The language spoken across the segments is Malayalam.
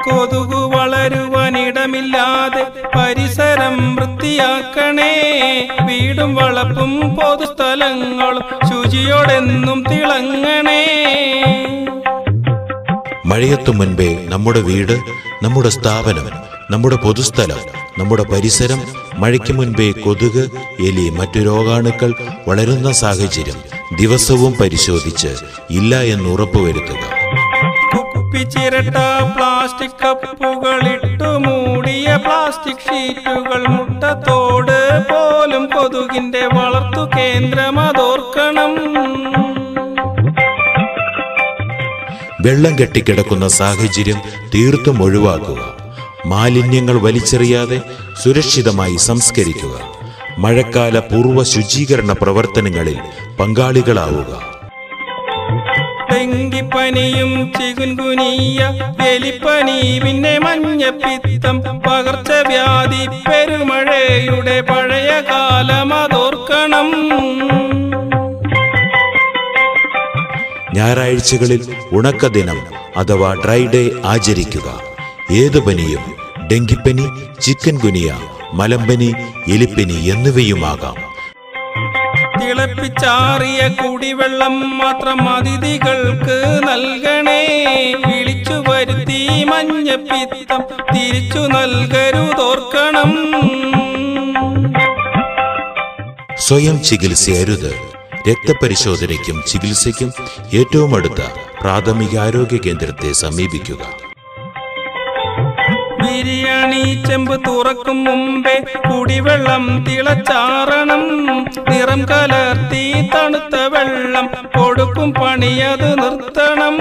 കൊതുകു വളരുവാനിടമില്ലാതെ പരിസരം വൃത്തിയാക്കണേ വീടും വളപ്പും പൊതുസ്ഥലങ്ങളും ശുചിയോടെന്നും തിളങ്ങണേ മഴയത്തു മുൻപേ നമ്മുടെ വീട് നമ്മുടെ സ്ഥാപനം നമ്മുടെ പൊതുസ്ഥലം നമ്മുടെ പരിസരം മഴയ്ക്ക് മുൻപേ കൊതുക് എലി മറ്റു രോഗാണുക്കൾ വളരുന്ന സാഹചര്യം ദിവസവും പരിശോധിച്ച് ഇല്ല എന്ന് ഉറപ്പുവരുത്തുക കുപ്പിച്ചിരട്ട പ്ലാസ്റ്റിക് കപ്പുകളിട്ടു മൂടിയ പ്ലാസ്റ്റിക് ഷീറ്റുകൾ മുട്ടത്തോട് പോലും കൊതുകിന്റെ വളർത്തു കേന്ദ്രം അതോർക്കണം വെള്ളം കെട്ടിക്കിടക്കുന്ന സാഹചര്യം തീർത്തും ഒഴിവാക്കുക മാലിന്യങ്ങൾ വലിച്ചെറിയാതെ സുരക്ഷിതമായി സംസ്കരിക്കുക മഴക്കാല പൂർവ്വ ശുചീകരണ പ്രവർത്തനങ്ങളിൽ പങ്കാളികളാവുക ഡെങ്കിപ്പനിയും ചികുൻകുനിയ എലിപ്പനി പിന്നെ മഞ്ഞപ്പിത്തം പകർച്ചവ്യാധി പെരുമഴയുടെ പഴയ കാലം അതോർക്കണം ഞായറാഴ്ചകളിൽ ഉണക്ക ദിനം അഥവാ ഡ്രൈ ഡേ ആചരിക്കുക ഏതു പനിയും ഡെങ്കിപ്പനി ചിക്കൻ ഗുനിയ മലമ്പനി എലിപ്പനി എന്നിവയുമാകാം തിളപ്പിച്ചാറിയ കുടിവെള്ളം മാത്രം അതിഥികൾക്ക് നൽകണേ വിളിച്ചു വരുത്തി മഞ്ഞപ്പിത്തം തിരിച്ചു നൽകരുതോർക്കണം സ്വയം ചികിത്സയരുത് രക്തപരിശോധനയ്ക്കും ചികിത്സയ്ക്കും ഏറ്റവും അടുത്ത പ്രാഥമികാരോഗ്യ കേന്ദ്രത്തെ സമീപിക്കുക ബിരിയാണി ചെമ്പ് തുറക്കും മുമ്പേ കുടിവെള്ളം തിളച്ചാറണം നിറം കലർത്തി തണുത്ത വെള്ളം കൊടുക്കും പണിയത് നിർത്തണം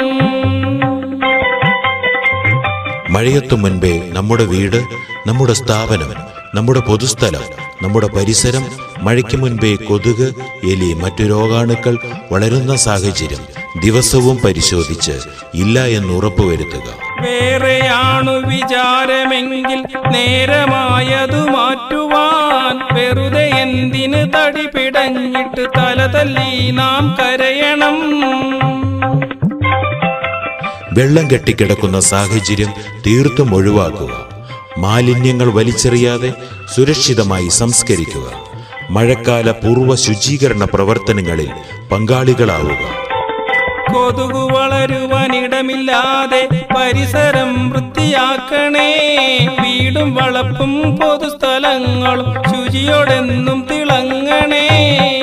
മഴയത്തു മുൻപേ നമ്മുടെ വീട് നമ്മുടെ സ്ഥാപനം നമ്മുടെ പൊതുസ്ഥലം നമ്മുടെ പരിസരം മഴയ്ക്ക് മുൻപേ കൊതുക് എലി മറ്റു രോഗാണുക്കൾ വളരുന്ന സാഹചര്യം ദിവസവും പരിശോധിച്ച് ഇല്ല എന്ന് ഉറപ്പുവരുത്തുക വേറെയാണു വിചാരമെങ്കിൽ നേരമായതു മാറ്റുവാൻ വെറുതെ എന്തിന് തടി പിടഞ്ഞിട്ട് തല തല്ലി നാം കരയണം വെള്ളം കെട്ടിക്കിടക്കുന്ന സാഹചര്യം തീർത്തും ഒഴിവാക്കുക മാലിന്യങ്ങൾ വലിച്ചെറിയാതെ സുരക്ഷിതമായി സംസ്കരിക്കുക മഴക്കാല പൂർവ്വ ശുചീകരണ പ്രവർത്തനങ്ങളിൽ പങ്കാളികളാവുക കൊതുകു വളരുവാനിടമില്ലാതെ പരിസരം വൃത്തിയാക്കണേ വീടും വളപ്പും പൊതുസ്ഥലങ്ങളും ശുചിയോടെന്നും തിളങ്ങണേ